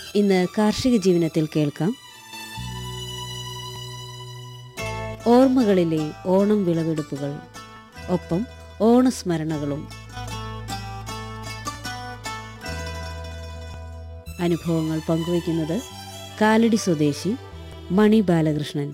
ഇന്ന് കാർഷിക ജീവനത്തിൽ കേൾക്കാം ഓർമ്മകളിലെ ഓണം വിളവെടുപ്പുകൾ ഒപ്പം ഓണസ്മരണകളും അനുഭവങ്ങൾ പങ്കുവയ്ക്കുന്നത് കാലടി സ്വദേശി മണി ബാലകൃഷ്ണൻ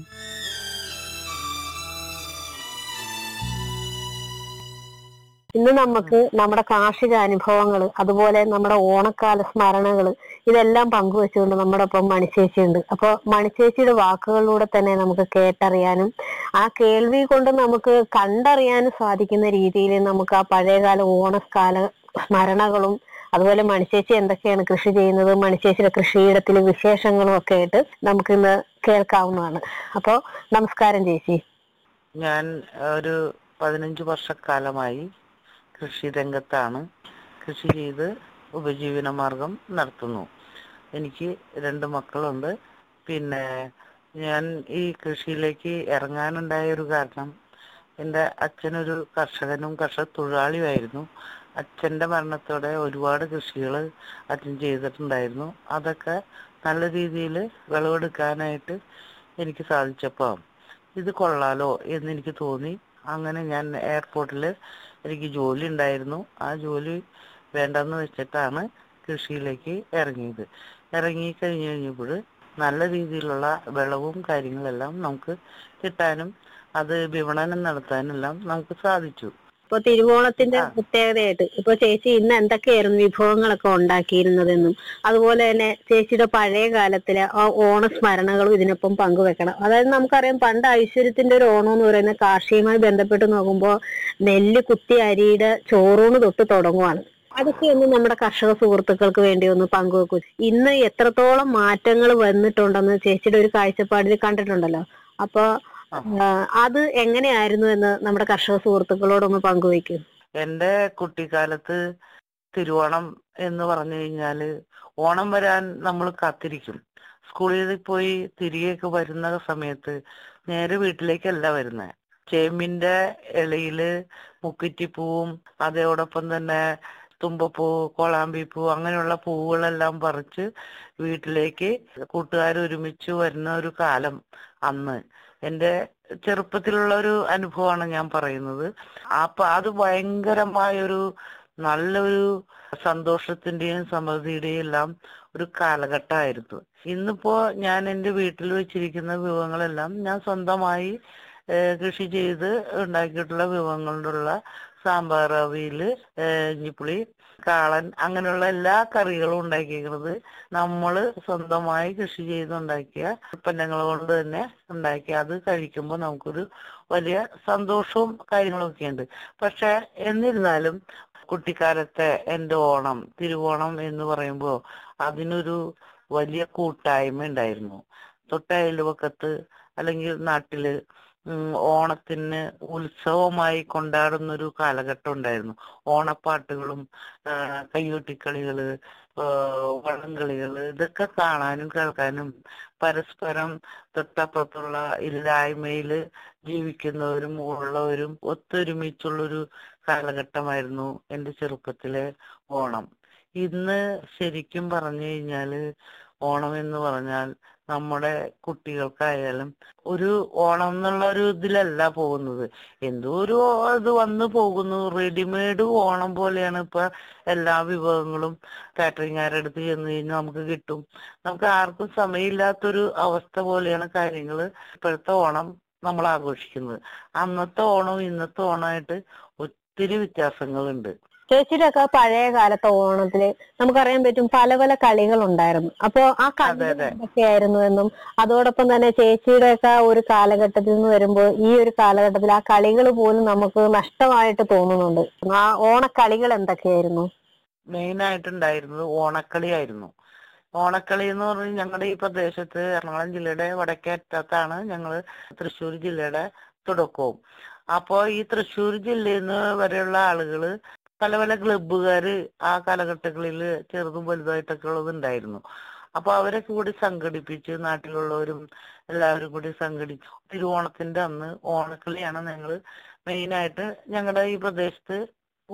ഇന്ന് നമുക്ക് നമ്മുടെ കാർഷിക അനുഭവങ്ങൾ അതുപോലെ നമ്മുടെ ഓണക്കാല സ്മരണകൾ ഇതെല്ലാം പങ്കുവെച്ചുകൊണ്ട് നമ്മുടെ ഒപ്പം മണിശേഷിയുണ്ട് അപ്പോൾ മണിശേഷിയുടെ വാക്കുകളിലൂടെ തന്നെ നമുക്ക് കേട്ടറിയാനും ആ കേൾവി കൊണ്ട് നമുക്ക് കണ്ടറിയാനും സാധിക്കുന്ന രീതിയിൽ നമുക്ക് ആ പഴയകാല ഓണക്കാല സ്മരണകളും അതുപോലെ മണിശേഷി എന്തൊക്കെയാണ് കൃഷി ചെയ്യുന്നത് മണിശേഷിയുടെ കൃഷിയിടത്തിലെ വിശേഷങ്ങളും ഒക്കെ ആയിട്ട് നമുക്കിന്ന് കേൾക്കാവുന്നതാണ് അപ്പോൾ നമസ്കാരം ചേച്ചി ഞാൻ ഒരു പതിനഞ്ച് വർഷക്കാലമായി കൃഷി രംഗത്താണ് കൃഷി ചെയ്ത് ഉപജീവന മാർഗം നടത്തുന്നു എനിക്ക് രണ്ട് മക്കളുണ്ട് പിന്നെ ഞാൻ ഈ കൃഷിയിലേക്ക് ഇറങ്ങാനുണ്ടായ ഒരു കാരണം എൻ്റെ അച്ഛനൊരു കർഷകനും കർഷക തൊഴിലാളിയുമായിരുന്നു അച്ഛൻ്റെ മരണത്തോടെ ഒരുപാട് കൃഷികൾ അച്ഛൻ ചെയ്തിട്ടുണ്ടായിരുന്നു അതൊക്കെ നല്ല രീതിയിൽ വിളവെടുക്കാനായിട്ട് എനിക്ക് സാധിച്ചപ്പോൾ ഇത് കൊള്ളാലോ എന്ന് എനിക്ക് തോന്നി അങ്ങനെ ഞാൻ എയർപോർട്ടിൽ എനിക്ക് ജോലി ഉണ്ടായിരുന്നു ആ ജോലി വേണ്ടെന്ന് വെച്ചിട്ടാണ് കൃഷിയിലേക്ക് ഇറങ്ങിയത് ഇറങ്ങി കഴിഞ്ഞു കഴിഞ്ഞപ്പോൾ നല്ല രീതിയിലുള്ള വിളവും കാര്യങ്ങളെല്ലാം നമുക്ക് കിട്ടാനും അത് വിപണനം നടത്താനെല്ലാം നമുക്ക് സാധിച്ചു ഇപ്പൊ തിരുവോണത്തിന്റെ ആ. പ്രത്യേകതയായിട്ട് ഇപ്പൊ ചേച്ചി ഇന്ന് എന്തൊക്കെയായിരുന്നു വിഭവങ്ങളൊക്കെ ഉണ്ടാക്കിയിരുന്നതെന്നും അതുപോലെ തന്നെ ചേച്ചിയുടെ പഴയ കാലത്തിലെ ആ ഓണസ്മരണകളും ഇതിനൊപ്പം പങ്കുവെക്കണം അതായത് നമുക്കറിയാം പണ്ട് ഐശ്വര്യത്തിന്റെ ഒരു ഓണം എന്ന് പറയുന്നത് കാർഷികമായി ബന്ധപ്പെട്ട് നോക്കുമ്പോൾ നെല്ല് കുത്തി അരിയുടെ ചോറൂണ് തൊട്ട് തുടങ്ങുവാണ് അതൊക്കെ ഒന്ന് നമ്മുടെ കർഷക സുഹൃത്തുക്കൾക്ക് വേണ്ടി ഒന്ന് പങ്കുവെക്കൂ ഇന്ന് എത്രത്തോളം മാറ്റങ്ങൾ വന്നിട്ടുണ്ടെന്ന് ചേച്ചിയുടെ ഒരു കാഴ്ചപ്പാടിൽ കണ്ടിട്ടുണ്ടല്ലോ അപ്പൊ ആ. ആ, അത് എങ്ങനെയായിരുന്നു എന്ന് നമ്മുടെ കർഷക സുഹൃത്തുക്കളോടൊന്ന് പങ്കുവെക്കൂ എന്റെ കുട്ടിക്കാലത്ത് തിരുവോണം എന്ന് പറഞ്ഞു കഴിഞ്ഞാല് ഓണം വരാൻ നമ്മൾ കാത്തിരിക്കും സ്കൂളിൽ പോയി തിരികെയൊക്കെ വരുന്ന സമയത്ത് നേരെ വീട്ടിലേക്കല്ല വരുന്നത് ചേമ്പിന്റെ ഇലയില് മുക്കുറ്റിപ്പൂവും അതോടൊപ്പം തന്നെ തുമ്പപ്പൂ കോളാമ്പിപ്പൂ അങ്ങനെയുള്ള പൂവുകളെല്ലാം പറിച്ച് വീട്ടിലേക്ക് കൂട്ടുകാർ ഒരുമിച്ച് വരുന്ന ഒരു കാലം അന്ന് എന്റെ ചെറുപ്പത്തിലുള്ള ഒരു അനുഭവമാണ് ഞാൻ പറയുന്നത് അപ്പൊ അത് ഭയങ്കരമായൊരു നല്ലൊരു സന്തോഷത്തിന്റെയും സമൃദ്ധിയുടെയും എല്ലാം ഒരു കാലഘട്ടമായിരുന്നു ഇന്നിപ്പോ ഞാൻ എന്റെ വീട്ടിൽ വെച്ചിരിക്കുന്ന വിഭവങ്ങളെല്ലാം ഞാൻ സ്വന്തമായി ഏഹ് കൃഷി ചെയ്ത് ഉണ്ടാക്കിയിട്ടുള്ള വിഭവങ്ങളുള്ള സാമ്പാർ അവിയല് ഏഹ് ഇഞ്ചിപ്പുളി കാളൻ അങ്ങനെയുള്ള എല്ലാ കറികളും ഉണ്ടാക്കിയിരിക്കുന്നത് നമ്മള് സ്വന്തമായി കൃഷി ചെയ്തുണ്ടാക്കിയ ഉൽപ്പന്നങ്ങൾ കൊണ്ട് തന്നെ ഉണ്ടാക്കി അത് കഴിക്കുമ്പോൾ നമുക്കൊരു വലിയ സന്തോഷവും കാര്യങ്ങളൊക്കെ ഉണ്ട് പക്ഷെ എന്നിരുന്നാലും കുട്ടിക്കാലത്തെ എൻ്റെ ഓണം തിരുവോണം എന്ന് പറയുമ്പോൾ അതിനൊരു വലിയ കൂട്ടായ്മ ഉണ്ടായിരുന്നു തൊട്ടയൽവക്കത്ത് അല്ലെങ്കിൽ നാട്ടില് ഉം, ഓണത്തിന് ഉത്സവമായി കൊണ്ടാടുന്ന ഒരു കാലഘട്ടം ഉണ്ടായിരുന്നു ഓണപ്പാട്ടുകളും ആ, കയ്യൂട്ടിക്കളികള് ആ, വള്ളംകളികള് ഇതൊക്കെ കാണാനും കേൾക്കാനും പരസ്പരം തൊട്ടപ്പുറത്തുള്ള ഇല്ലായ്മയില് ജീവിക്കുന്നവരും ഉള്ളവരും ഒത്തൊരുമിച്ചുള്ളൊരു കാലഘട്ടമായിരുന്നു എൻ്റെ ചെറുപ്പത്തിലെ ഓണം ഇന്ന് ശരിക്കും പറഞ്ഞു കഴിഞ്ഞാല് ഓണം എന്ന് പറഞ്ഞാൽ നമ്മുടെ കുട്ടികൾക്കായാലും ഒരു ഓണം എന്നുള്ള ഒരു ഇതിലല്ല പോകുന്നത് എന്തോ ഒരു ഇത് വന്നു പോകുന്നു റെഡിമെയ്ഡ് ഓണം പോലെയാണ് ഇപ്പൊ എല്ലാ വിഭവങ്ങളും കാറ്ററിംഗുകാരുടെ അടുത്ത് ചെന്ന് കഴിഞ്ഞാൽ നമുക്ക് കിട്ടും നമുക്ക് ആർക്കും സമയമില്ലാത്തൊരു അവസ്ഥ പോലെയാണ് കാര്യങ്ങൾ ഇപ്പോഴത്തെ ഓണം നമ്മൾ ആഘോഷിക്കുന്നത് അന്നത്തെ ഓണവും ഇന്നത്തെ ഓണമായിട്ട് ഒത്തിരി വ്യത്യാസങ്ങളുണ്ട് ചേച്ചിയുടെ ഒക്കെ പഴയ കാലത്തെ ഓണത്തില് നമുക്കറിയാൻ പറ്റും പല പല കളികൾ ഉണ്ടായിരുന്നു അപ്പൊ ആ കളികൾ അതെ. എന്തൊക്കെയായിരുന്നു എന്നും അതോടൊപ്പം തന്നെ ചേച്ചിയുടെ ഒക്കെ ഒരു കാലഘട്ടത്തിൽ നിന്ന് വരുമ്പോൾ ഈ ഒരു കാലഘട്ടത്തിൽ ആ കളികൾ പോലും നമുക്ക് നഷ്ടമായിട്ട് തോന്നുന്നുണ്ട് ആ ഓണക്കളികൾ എന്തൊക്കെയായിരുന്നു മെയിൻ ആയിട്ടുണ്ടായിരുന്നത് ഓണക്കളിയായിരുന്നു ഓണക്കളി എന്ന് പറഞ്ഞാൽ ഞങ്ങളുടെ ഈ പ്രദേശത്ത് എറണാകുളം ജില്ലയുടെ വടക്കേ അറ്റത്താണ് ഞങ്ങള് തൃശ്ശൂർ ജില്ലയുടെ തുടക്കവും അപ്പോ ഈ തൃശ്ശൂർ ജില്ലയിൽ നിന്ന് വരെയുള്ള ആളുകള് പല പല ക്ലബ്ബുകാര് ആ കാലഘട്ടങ്ങളിൽ ചെറുതും വലുതായിട്ടൊക്കെ ഉള്ളത് ഉണ്ടായിരുന്നു അപ്പൊ അവരൊക്കെ കൂടി സംഘടിപ്പിച്ച് നാട്ടിലുള്ളവരും എല്ലാവരും കൂടി സംഘടിച്ച് തിരുവോണത്തിന്റെ അന്ന് ഓണക്കളിയാണ് ഞങ്ങൾ മെയിനായിട്ട് ഞങ്ങളുടെ ഈ പ്രദേശത്ത്